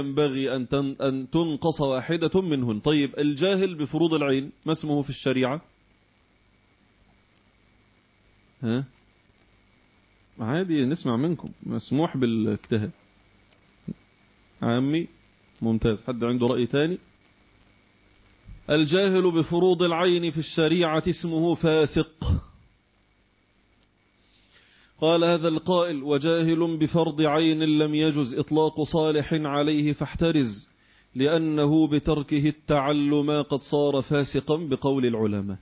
ينبغي أن أن تنقص واحدة منهن طيب الجاهل بفروض العين ما اسمه في الشريعة ها عادي نسمع منكم مسموح بالاجتهاد عامي ممتاز حد عنده رأي ثاني الجاهل بفروض العين في الشريعة اسمه فاسق قال هذا القائل وجاهل بفرض عين لم يجز إطلاق صالح عليه فاحترز لأنه بتركه التعلم قد صار فاسقا بقول العلماء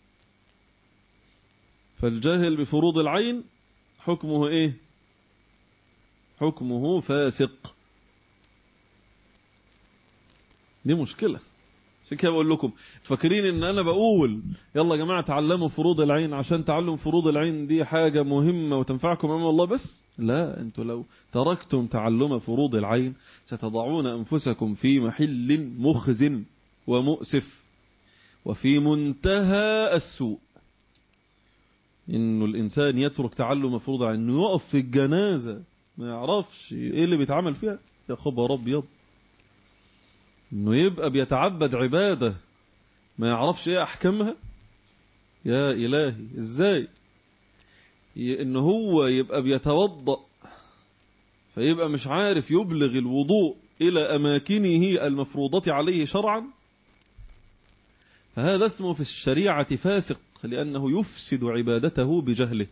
فالجاهل بفروض العين حكمه ايه حكمه فاسق دي مشكلة عشان كده بقول لكم فاكرين ان انا بقول يلا يا جماعة تعلموا فروض العين عشان تعلم فروض العين دي حاجة مهمة وتنفعكم امام الله بس لا انتوا لو تركتم تعلم فروض العين ستضعون انفسكم في محل مخزن ومؤسف وفي منتهى السوء انه الانسان يترك تعلم فروض العين انه يقف في الجنازة ما يعرفش ايه اللي بيتعمل فيها يا خبر ابيض انه يبقى بيتعبد عبادة ما يعرفش ايه احكامها يا الهي ازاي ان هو يبقى بيتوضأ فيبقى مش عارف يبلغ الوضوء الى اماكنه المفروضة عليه شرعا فهذا اسمه في الشريعة فاسق لأنه يفسد عبادته بجهله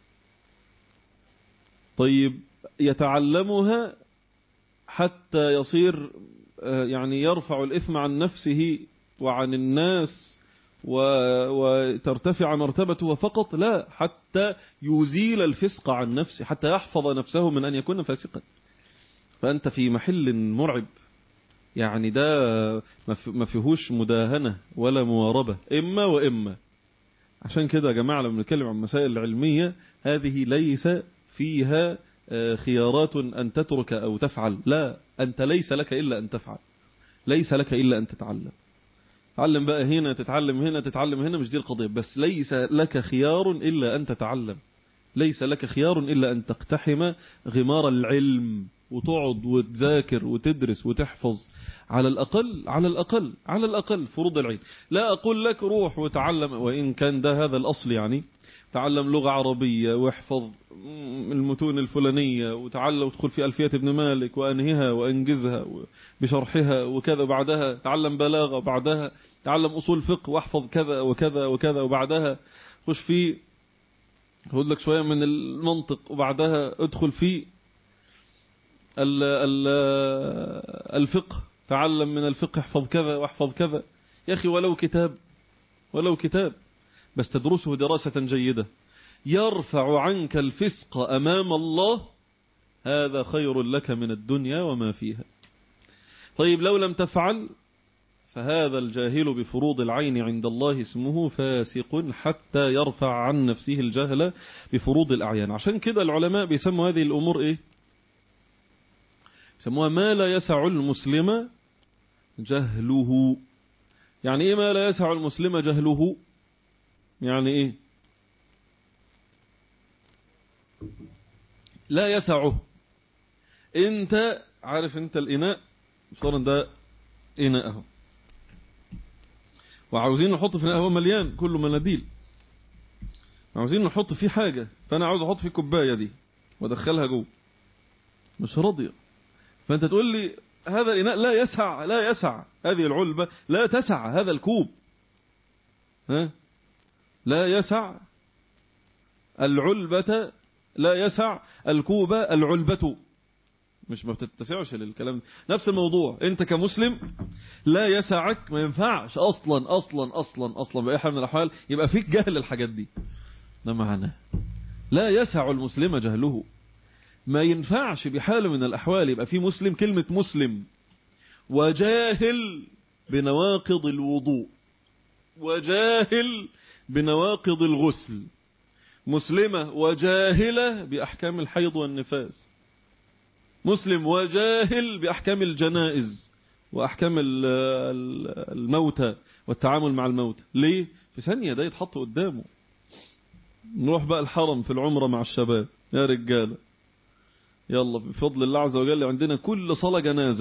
طيب يتعلمها حتى يصير يعني يرفع الإثم عن نفسه وعن الناس وترتفع مرتبته فقط لا حتى يزيل الفسق عن نفسه حتى يحفظ نفسه من أن يكون فاسقا فأنت في محل مرعب يعني ده ما فيهوش مداهنة ولا مواربة إما وإما عشان كده يا جماعة لما نتكلم عن مسائل العلمية هذه ليس فيها خيارات أن تترك أو تفعل لا أنت ليس لك إلا أن تفعل ليس لك إلا أن تتعلم تعلم بقى هنا تتعلم هنا تتعلم هنا مش دي القضية بس ليس لك خيار إلا أن تتعلم ليس لك خيار إلا أن تقتحم غمار العلم وتقعد وتذاكر وتدرس وتحفظ على الأقل على الأقل على الأقل فروض العين لا أقول لك روح وتعلم وإن كان ده هذا الأصل يعني تعلم لغة عربية واحفظ المتون الفلانية وتعلم وتدخل في ألفية ابن مالك وأنهها وأنجزها بشرحها وكذا بعدها تعلم بلاغة بعدها تعلم أصول فقه واحفظ كذا وكذا وكذا وبعدها خش في خد لك شوية من المنطق وبعدها ادخل في ال ال الفقه تعلم من الفقه احفظ كذا واحفظ كذا يا أخي ولو كتاب ولو كتاب بس تدرسه دراسة جيدة يرفع عنك الفسق أمام الله هذا خير لك من الدنيا وما فيها طيب لو لم تفعل فهذا الجاهل بفروض العين عند الله اسمه فاسق حتى يرفع عن نفسه الجهل بفروض الأعيان عشان كده العلماء بيسموا هذه الأمور إيه يسموها ما لا يسع المسلم جهله يعني إيه ما لا يسع المسلم جهله يعني إيه لا يسعه انت عارف انت الإناء صار ده إناء اهو وعاوزين نحط في الإناء هو مليان كله مناديل عاوزين نحط فيه حاجة فأنا عاوز أحط فيه كوباية دي وأدخلها جوه مش راضية فأنت تقول لي هذا الإناء لا يسع لا يسع هذه العلبة لا تسع هذا الكوب ها لا يسع العلبة لا يسع الكوبة العلبة مش ما بتتسعش للكلام نفس الموضوع انت كمسلم لا يسعك ما ينفعش اصلا اصلا اصلا اصلا باي حال من الاحوال يبقى فيك جهل الحاجات دي ده معناه لا يسع المسلم جهله ما ينفعش بحال من الاحوال يبقى في مسلم كلمة مسلم وجاهل بنواقض الوضوء وجاهل بنواقض الغسل مسلمة وجاهلة بأحكام الحيض والنفاس مسلم وجاهل بأحكام الجنائز وأحكام الموتى والتعامل مع الموتى ليه؟ في ثانية ده يتحط قدامه نروح بقى الحرم في العمرة مع الشباب يا رجالة يلا بفضل الله عز وجل عندنا كل صلاة جنازة